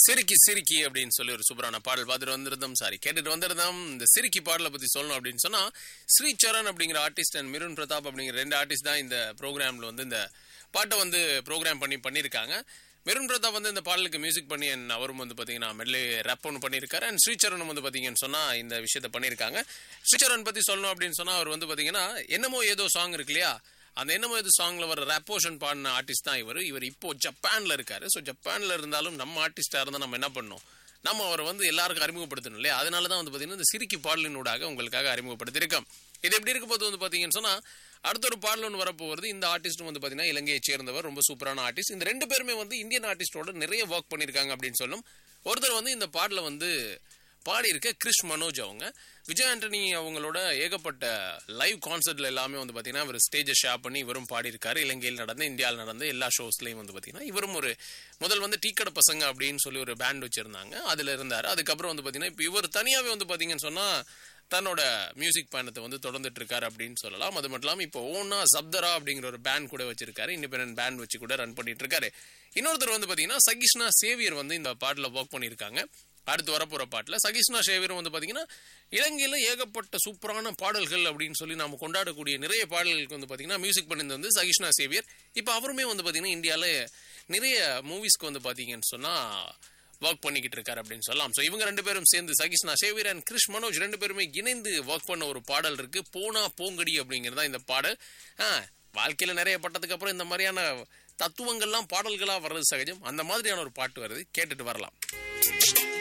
சிரிக்கி சிரிக்கி அப்படின்னு சொல்லி ஒரு சூப்பரான பாடல் பார்த்துட்டு வந்திருந்தோம் சாரி கேட்டுட்டு வந்திருந்தோம் இந்த சிரிக்கி பாடலை பத்தி சொல்லணும் அப்படின்னு சொன்னா ஸ்ரீ சரண் அப்படிங்கிற ஆர்டிஸ்ட் அண்ட் மிருன் பிரதாப் அப்படிங்கிற ரெண்டு ஆர்டிஸ்ட் தான் இந்த ப்ரோக்ராம்ல வந்து இந்த பாட்டை வந்து ப்ரோக்ராம் பண்ணி பண்ணியிருக்காங்க மிருன் பிரதாப் வந்து இந்த பாடலுக்கு மியூசிக் பண்ணி and அவரும் வந்து பாத்தீங்கன்னா மெட்லி ரேப் ஒன்று பண்ணியிருக்காரு அண்ட் ஸ்ரீசரனும் வந்து பாத்தீங்கன்னு சொன்னா இந்த விஷயத்த பண்ணியிருக்காங்க ஸ்ரீசரன் பத்தி சொல்லணும் அப்படின்னு சொன்னா அவர் வந்து பாத்தீங்கன்னா என்னமோ ஏதோ சாங் இருக்கு இல்லையா அந்த என்னமோ இது சாங்ல வர ரேப் போர்ஷன் பாடின ஆர்டிஸ்ட் தான் இவர் இவர் இப்போ ஜப்பான்ல இருக்காரு ஸோ ஜப்பான்ல இருந்தாலும் நம்ம ஆர்டிஸ்டா இருந்தா நம்ம என்ன பண்ணோம் நம்ம அவரை வந்து எல்லாருக்கும் அறிமுகப்படுத்தணும் இல்லையா அதனால தான் வந்து பாத்தீங்கன்னா இந்த சிரிக்கி பாடலினூடாக உங்களுக்காக அறிமுகப்படுத்தியிருக்கோம் இது எப்படி இருக்க போது வந்து பாத்தீங்கன்னு சொன்னா அடுத்த ஒரு பாடல் ஒன்று வரப்போகிறது இந்த ஆர்டிஸ்டும் வந்து பாத்தீங்கன்னா இலங்கையை சேர்ந்தவர் ரொம்ப சூப்பரான ஆர்டிஸ்ட் இந்த ரெண்டு பேருமே வந்து இந்தியன் ஆர்டிஸ்டோட நிறைய ஒர்க் பண்ணியிருக்காங்க அப்படின்னு சொல்லும் ஒருத்தர் வந்து இந்த பாடலை வந்து பாடியிருக்க கிறிஷ் மனோஜ் அவங்க விஜய் ஆண்டனி அவங்களோட ஏகப்பட்ட லைவ் கான்சர்ட்ல எல்லாமே வந்து பாத்தீங்கன்னா இவர் ஸ்டேஜை ஷேர் பண்ணி இவரும் பாடியிருக்காரு இலங்கையில் நடந்த இந்தியாவில் நடந்த எல்லா ஷோஸ்லயும் வந்து பாத்தீங்கன்னா இவரும் ஒரு முதல் வந்து டீக்கடை பசங்க அப்படின்னு சொல்லி ஒரு பேண்ட் வச்சிருந்தாங்க அதுல இருந்தாரு அதுக்கப்புறம் வந்து பாத்தீங்கன்னா இப்போ இவர் தனியாவே வந்து பாத்தீங்கன்னு சொன்னா தன்னோட மியூசிக் பயணத்தை வந்து தொடர்ந்துட்டு இருக்காரு அப்படின்னு சொல்லலாம் அது மட்டும் இல்லாமல் இப்போ ஓனா சப்தரா அப்படிங்கிற ஒரு பேண்ட் கூட வச்சிருக்காரு இண்டிபெண்டன்ட் பேண்ட் வச்சு கூட ரன் பண்ணிட்டு இருக்காரு இன்னொருத்தர் வந்து பாத்தீங்கன்னா சகிஷ்ணா சேவியர் வந்து இந்த பாட்டில் ஒர்க் பண்ணியிருக்காங்க அடுத்து வரப்போற பாட்டில் சகிஷ்ணா சேவியரும் வந்து பாத்தீங்கன்னா இலங்கையில ஏகப்பட்ட சூப்பரான பாடல்கள் அப்படின்னு சொல்லி நாம கொண்டாடக்கூடிய நிறைய பாடல்களுக்கு வந்து பாத்தீங்கன்னா மியூசிக் பண்ணியிருந்தது வந்து சகிஷ்ணா சேவியர் இப்போ அவருமே வந்து பாத்தீங்கன்னா இந்தியாவில் நிறைய மூவிஸ்க்கு வந்து பாத்தீங்கன்னு சொன்னா ஒர்க் பண்ணிக்கிட்டு இருக்காரு அப்படின்னு சொல்லலாம் ஸோ இவங்க ரெண்டு பேரும் சேர்ந்து சகிஷ்ணா சேவியர் அண்ட் கிருஷ் மனோஜ் ரெண்டு பேருமே இணைந்து ஒர்க் பண்ண ஒரு பாடல் இருக்கு போனா போங்கடி அப்படிங்கிறதா இந்த பாடல் ஆ வாழ்க்கையில நிறைய பட்டதுக்கு அப்புறம் இந்த மாதிரியான தத்துவங்கள்லாம் பாடல்களா வர்றது சகஜம் அந்த மாதிரியான ஒரு பாட்டு வருது கேட்டுட்டு வரலாம்